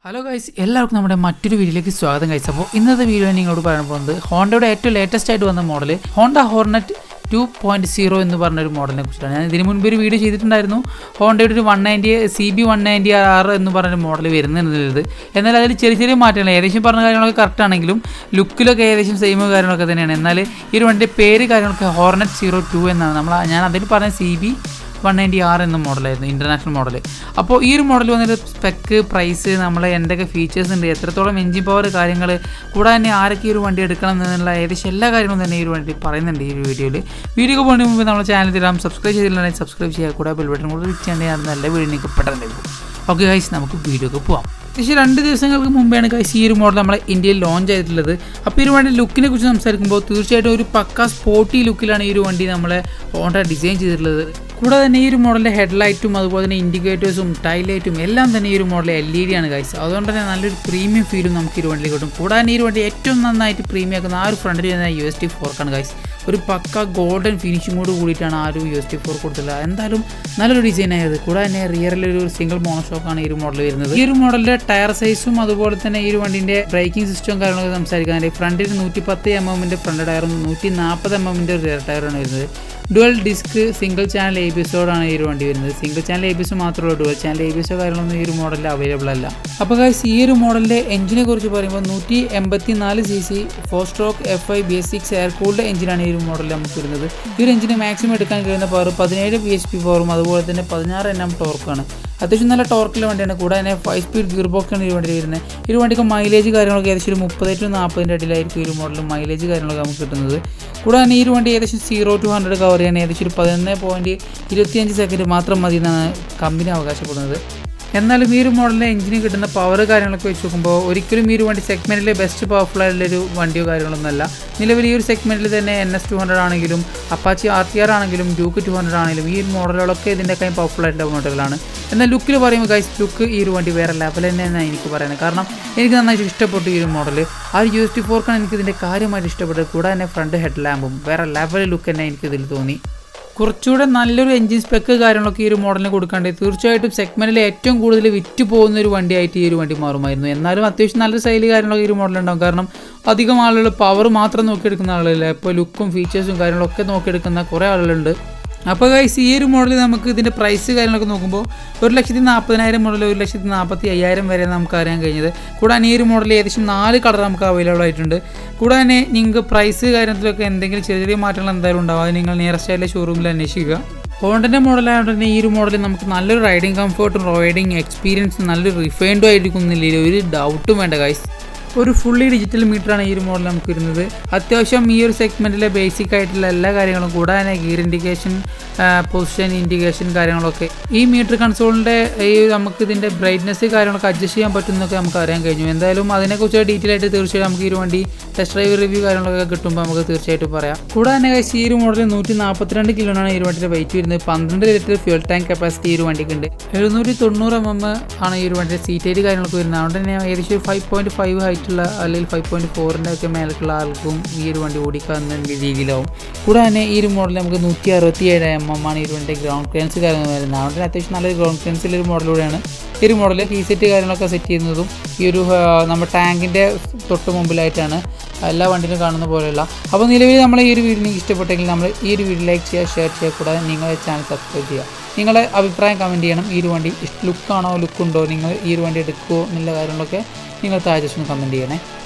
hello guys എല്ലാവർക്കും നമ്മുടെ മറ്റൊരു വീഡിയോയിലേക്ക് സ്വാഗതം ഗൈസ് അപ്പോൾ ഇന്നത്തെ വീഡിയോ നിങ്ങളോട് പറയാൻ പോകുന്നത് ഹോണ്ടയുടെ ഏറ്റവും ലേറ്റസ്റ്റ് ആയിട്ട് വന്ന model Honda Hornet two point zero എന്ന് പറഞ്ഞൊരു മോഡലിനെ കുറിച്ചിട്ടാണ് ഞാൻ ഇതിന് മുൻപ് ഒരു വീഡിയോ ചെയ്തിട്ടുണ്ടായിരുന്നു ഹോണ്ടയുടെ ഒരു one ninety C B one ninety R എന്ന് പറഞ്ഞൊരു മോഡൽ വരുന്നുള്ളത് എന്നാൽ അതിൽ ചെറിയ ചെറിയ മാറ്റങ്ങൾ ഏകദേശം പറഞ്ഞ കാര്യങ്ങളൊക്കെ കറക്റ്റ് ആണെങ്കിലും ലുക്കിലൊക്കെ ഏകദേശം സെയിം കാര്യങ്ങളൊക്കെ തന്നെയാണ് എന്നാൽ ഈ ഒരു വണ്ടിയുടെ പേര് കാര്യങ്ങളൊക്കെ ഹോർണറ്റ് സീറോ ടു എന്നാണ് നമ്മൾ ഞാൻ അതിൽ പറഞ്ഞ C B one ninety R എന്ന മോഡലായിരുന്നു ഇൻ്റർനാഷണൽ മോഡൽ അപ്പോൾ ഈ ഒരു മോഡൽ വന്നിട്ട് സ്പെക്ക് പ്രൈസ് നമ്മൾ എന്തൊക്കെ ഫീച്ചേഴ്സ് ഉണ്ട് എത്രത്തോളം എഞ്ചിൻ പവർ കാര്യങ്ങൾ കൂടാതെ തന്നെ ആരൊക്കെ ഈ ഒരു വണ്ടി എടുക്കണം എന്നുള്ള ഏകദേശം എല്ലാ കാര്യങ്ങളും തന്നെ ഈ ഒരു വണ്ടി പറയുന്നുണ്ട് ഈ ഒരു വീഡിയോയിൽ വീഡിയോ പോകുന്നതിന് മുമ്പ് നമ്മുടെ ചാനൽ തരാം സബ്സ്ക്രൈബ് ചെയ്തിട്ടുണ്ടെങ്കിൽ സബ്സ്ക്രൈബ് ചെയ്യുക കൂടെ ബെൽ ബട്ടൺ കൂടെ ക്ലിക്ക് ചെയ്യേണ്ടത് നല്ല വീഡിയോ നിങ്ങൾക്ക് പെട്ടെന്ന് ലഭിക്കും ഓക്കെ ഗൈസ് നമുക്ക് വീഡിയോക്ക് പോവാം ഏകദേശം രണ്ട് ദിവസങ്ങൾക്ക് മുമ്പെയാണ് ഗൈസ് ഈ ഒരു മോഡൽ നമ്മളെ ഇന്ത്യയിൽ ലോഞ്ച് ചെയ്തിട്ടുള്ളത് അപ്പോൾ ഈ ഒരു വണ്ടി ലുക്കിനെ കുറിച്ച് സംസാരിക്കുമ്പോൾ തീർച്ചയായിട്ടും ഒരു പക്ക സ്പോർട്ടി ലുക്കിലാണ് ഈ ഒരു വണ്ടി നമ്മളെ ഹോണ്ട ഡിസൈൻ ചെയ്തിട്ടുള്ളത് കൂടാതെ തന്നെ ഈ ഒരു മോഡലിൻ്റെ ഹെഡ്ലൈറ്റും അതുപോലെ തന്നെ ഇൻഡിക്കേറ്റേഴ്സും ടൈലൈറ്റും എല്ലാം തന്നെ ഈ ഒരു മോഡൽ എൽ ഇ ഡി ആണ് ഗൈസ് അതുകൊണ്ട് തന്നെ നല്ലൊരു പ്രീമിയം ഫീലും നമുക്ക് ഈ ഒരു വണ്ടിയിൽ കിട്ടും കൂടാതെ തന്നെ ഈ ഒരു വണ്ടി ഏറ്റവും നന്നായിട്ട് പ്രീമിയം ആക്കുന്ന ആ ഒരു ഫ്രണ്ടിൽ വരുന്ന യു എസ് ടി ഫോർക്കാണ് ഗൈസ് ഒരു പക്ക ഗോൾഡൻ ഫിനിഷിങ്ങോട് കൂടിയിട്ടാണ് ആ ഒരു യു എസ് ടി ഫോർ കൊടുത്തിട്ടുള്ളത് എന്തായാലും നല്ലൊരു ഡിസൈൻ ആയത് കൂടാതെ തന്നെ റിയറിൽ ഒരു സിംഗിൾ മോണോഷോക്കാണ് ഈ ഒരു മോഡൽ വരുന്നത് ഈ ഒരു മോഡലിൻ്റെ ടയർ സൈസും അതുപോലെ തന്നെ ഈ ഒരു വണ്ടിൻ്റെ ബ്രേക്കിംഗ് സിസ്റ്റവും കാര്യങ്ങളൊക്കെ സംസാരിക്കാനായി ഫ്രണ്ടിൽ നൂറ്റി പത്ത് എം എമ്മിൻ്റെ ഫ്രണ്ട് ടയറും നൂറ്റി നാൽപ്പത് എം എമ്മിൻ്റെ റിയർ ടയറാണ് വരുന്നത് dual disc single channel A B എസോടാണ് ഈ ഒരു വണ്ടി വരുന്നത് single channel A B S മാത്രമേ ഉള്ളൂ ഡുവൽ ചാനൽ എ ബി എസോ കാര്യങ്ങളൊന്നും ഈ ഒരു മോഡലിൽ അവൈലബിൾ അല്ല അപ്പോൾ ഗൈസ് ഈ ഒരു മോഡലിൻ്റെ എഞ്ചിനെ കുറിച്ച് പറയുമ്പോൾ നൂറ്റി എൺപത്തി നാല് C C four stroke F I B S six air cooled എഞ്ചിനാണ് ഈ ഒരു മോഡലിൽ നമുക്ക് വരുന്നത് ഈ ഒരു എഞ്ചിന് മാക്സിമം എടുക്കാൻ കഴിയുന്ന പവർ പതിനേഴ് ബി എച്ച് പി പവറും അതുപോലെ തന്നെ പതിനാറ് എൻ എം ടോർക്കാണ് അത്യാവശ്യം നല്ല ടോർക്കിലെ വണ്ടിയാണ് കൂടാതെ തന്നെ ഫൈവ് സ്പീഡ് ഗിയർ ബോക്സാണ് ഈ വണ്ടി വരുന്നത് ഈ ഒരു വണ്ടിക്ക് മൈലേജ് കാര്യങ്ങളൊക്കെ ഏകദേശം ഒരു മുപ്പത് ടു നാൽപ്പതിൻ്റെ ഇടയിലായിരിക്കും ഈ ഒരു മോഡൽ മൈലേജ് കാര്യങ്ങളൊക്കെ നമുക്ക് കിട്ടുന്നത് കൂടാതെ തന്നെ ഈ ഒരു വണ്ടി ഏകദേശം സീറോ ടു ഹൺഡ്രഡ് കവർ ചെയ്യാൻ ഏകദേശം ഒരു പതിനൊന്ന് പോയിൻറ്റ് ഇരുപത്തിയഞ്ച് സെക്കൻഡ് മാത്രം മതി എന്നാണ് കമ്പനി അവകാശപ്പെടുന്നത് എന്നാലും ഈ ഒരു മോഡലിൻ്റെ എഞ്ചിന് കിട്ടുന്ന പവർ കാര്യങ്ങളൊക്കെ വെച്ച് നോക്കുമ്പോൾ ഒരിക്കലും ഈ ഒരു വണ്ടി സെഗ്മെൻറ്റിലെ ബെസ്റ്റ് പവർഫുൾ ആയിട്ടുള്ള ഒരു വണ്ടിയോ കാര്യങ്ങളൊന്നുമല്ല നിലവിൽ ഈ ഒരു സെഗ്മെൻറ്റിൽ തന്നെ എൻ എസ് ടു ഹൺഡ്രഡ് ആണെങ്കിലും അപ്പാച്ചി ആർ ടി ആർ ആണെങ്കിലും ഡ്യൂക്ക് ടു ഹൺഡ്രഡ് ആണെങ്കിലും ഈ ഒരു മോഡലുകളൊക്കെ ഇതിൻ്റെ കൈ പവർഫുൾ ആയിട്ടുള്ള മോഡലുകളാണ് എന്നാൽ ലുക്കിൽ പറയുമ്പോൾ ഗൈസ് ലുക്ക് ഈ ഒരു വണ്ടി വേറെ ലെവൽ തന്നെയാണ് എനിക്ക് പറയുന്നത് കാരണം എനിക്ക് നന്നായിട്ട് ഇഷ്ടപ്പെട്ടു ഈ ഒരു മോഡൽ ആ ഒരു യു എസ് ടി ഫോർക്കാണ് എനിക്ക് ഇതിൻ്റെ കാര്യമായിട്ട് ഇഷ്ടപ്പെട്ടത് കൂടാതെ തന്നെ ഫ്രണ്ട് ഹെഡ് ലാമ്പും വേറെ ലെവൽ ലുക്ക് തന്നെ എനിക്ക് ഇതിൽ തോന്നി കുറച്ചുകൂടെ നല്ലൊരു എഞ്ചിൻ സ്പെക്ക് കാര്യങ്ങളൊക്കെ ഈ ഒരു മോഡലിന് കൊടുക്കാണ്ട് തീർച്ചയായിട്ടും സെഗ്മെൻറ്റിൽ ഏറ്റവും കൂടുതൽ വിറ്റ് പോകുന്ന ഒരു വണ്ടിയായിട്ട് ഈ ഒരു വണ്ടി മാറുമായിരുന്നു എന്നാലും അത്യാവശ്യം നല്ല സ്റ്റൈൽ കാര്യങ്ങളൊക്കെ ഈ ഒരു മോഡലുണ്ടാവും കാരണം അധികം ആളുകൾ പവർ മാത്രം നോക്കിയെടുക്കുന്ന ആളുകളില്ല ഇപ്പോൾ ലുക്കും ഫീച്ചേഴ്സും കാര്യങ്ങളൊക്കെ നോക്കിയെടുക്കുന്ന കുറേ ആളുകളുണ്ട് അപ്പോൾ ഗൈസ് ഈ ഒരു മോഡൽ നമുക്ക് ഇതിൻ്റെ പ്രൈസ് കാര്യങ്ങളൊക്കെ നോക്കുമ്പോൾ ഒരു ലക്ഷത്തി നാൽപ്പതിനായിരം മുതൽ ഒരു ലക്ഷത്തി നാൽപ്പത്തി അയ്യായിരം വരെ നമുക്ക് അറിയാൻ കഴിഞ്ഞത് കൂടാതെ ഈ ഒരു മോഡൽ ഏകദേശം നാല് കളർ നമുക്ക് അവൈലബിൾ ആയിട്ടുണ്ട് കൂടാതെ തന്നെ നിങ്ങൾക്ക് പ്രൈസ് കാര്യത്തിലൊക്കെ എന്തെങ്കിലും ചെറിയ ചെറിയ മാറ്റങ്ങൾ എന്തായാലും ഉണ്ടാവും അത് നിങ്ങൾ നിയറസ്റ്റ് ആയിട്ടുള്ള ഷോറൂമിൽ അന്വേഷിക്കുക ഹോണ്ടൻ്റെ മോഡലായതുകൊണ്ട് തന്നെ ഈ ഒരു മോഡൽ നമുക്ക് നല്ലൊരു റൈഡിങ് കംഫർട്ടും റൈഡിങ് എക്സ്പീരിയൻസും നല്ലൊരു റിഫൈൻഡും ആയിരിക്കുന്നില്ല ഒരു ഡൗട്ടും വേണ്ട ഗൈസ് ഒരു ഫുള്ളി ഡിജിറ്റൽ മീറ്ററാണ് ഈ ഒരു മോഡൽ നമുക്ക് വരുന്നത് അത്യാവശ്യം ഈ ഒരു സെഗ്മെൻറ്റിലെ ബേസിക് ആയിട്ടുള്ള എല്ലാ കാര്യങ്ങളും കൂടാതെ തന്നെ ഗിയർ ഇൻഡിക്കേഷൻ പൊസിഷൻ ഇൻഡിക്കേഷൻ കാര്യങ്ങളൊക്കെ ഈ മീറ്റർ കൺസോളിൻ്റെ ഈ നമുക്ക് ഇതിൻ്റെ ബ്രൈറ്റ്നസ് കാര്യങ്ങളൊക്കെ അഡ്ജസ്റ്റ് ചെയ്യാൻ പറ്റുമെന്നൊക്കെ നമുക്ക് അറിയാൻ കഴിഞ്ഞു എന്തായാലും അതിനെക്കുറിച്ച് ഡീറ്റെയിൽ ആയിട്ട് തീർച്ചയായും നമുക്ക് ഈ ഒരു വണ്ടി ടെസ്റ്റ് ഡ്രൈവ് റിവ്യൂ കാര്യങ്ങളൊക്കെ കിട്ടുമ്പോൾ നമുക്ക് തീർച്ചയായിട്ടും പറയാം കൂടാതെ തന്നെ guys, ഈ ഒരു മോഡൽ നൂറ്റി നാൽപ്പത്തിരണ്ട് കിലോനാണ് ഈ ഒരു വണ്ടിയുടെ വെയിറ്റ് വരുന്നത് പന്ത്രണ്ട് ലിറ്റർ ഫ്യൂൽ ടാങ്ക് കപ്പാസിറ്റി ഈ ഒരു വണ്ടിക്ക് ഉണ്ട് എഴുന്നൂറ്റി തൊണ്ണൂറ് എം എം ആണ് ഈ ഒരു വണ്ടിയുടെ സീറ്റ് ഏറ്റ് കാര്യങ്ങളൊക്കെ വരുന്നത് അതുകൊണ്ട് തന്നെ ഏകദേശം ഫൈവ് പോയിൻറ്റ് ഫൈവ് ഹൈറ്റുള്ള അല്ലെങ്കിൽ ഫൈവ് പോയിൻറ്റ് ഫോറിൻ്റെ ഒക്കെ മേലേക്കുള്ള ആൾക്കും ഈ ഒരു വണ്ടി ഓടിക്കാവുന്ന രീതിയിലാവും കൂടാതെ തന്നെ ഈ ഒരു മോഡൽ നമുക്ക് നൂറ്റി അറുപത്തി ഏഴ് എം എം ആണ് ഈ ഒരു വണ്ടിയുടെ ഗ്രൗണ്ട് ക്ലിയൻസ് കാര്യങ്ങൾ വരുന്നത് അതുകൊണ്ട് തന്നെ അത്യാവശ്യം നല്ലൊരു ഗ്രൗണ്ട് ക്ലിയൻസിൽ ഒരു മോഡലൂടെയാണ് ഈ ഒരു മോഡൽ കീ സെറ്റ് കാര്യങ്ങളൊക്കെ സെറ്റ് ചെയ്യുന്നതും ഈ ഒരു ആ, നമ്മുടെ ടാങ്കിൻ്റെ തൊട്ട് മുമ്പിലായിട്ടാണ് എല്ലാ വണ്ടിയിലും കാണുന്ന പോലെയുള്ള അപ്പോൾ നിലവിൽ നമ്മൾ ഈ ഒരു വീഡിയോ നിങ്ങൾക്ക് ഇഷ്ടപ്പെട്ടെങ്കിൽ നമ്മൾ ഈ ഒരു വീഡിയോ ലൈക്ക് ചെയ്യുക ഷെയർ ചെയ്യുക കൂടാതെ നിങ്ങളുടെ ചാനൽ സബ്സ്ക്രൈബ് ചെയ്യുക നിങ്ങളുടെ അഭിപ്രായം കമൻറ്റ് ചെയ്യണം ഈ ഒരു വണ്ടി ലുക്കാണോ ലുക്കുണ്ടോ നിങ്ങൾ ഈ ഒരു വണ്ടി എടുക്കുമോ എന്നുള്ള കാര്യങ്ങളൊക്കെ നിങ്ങൾ താഴെ ജസ്റ്റ് ഒന്ന് കമൻറ്റ് ചെയ്യണേ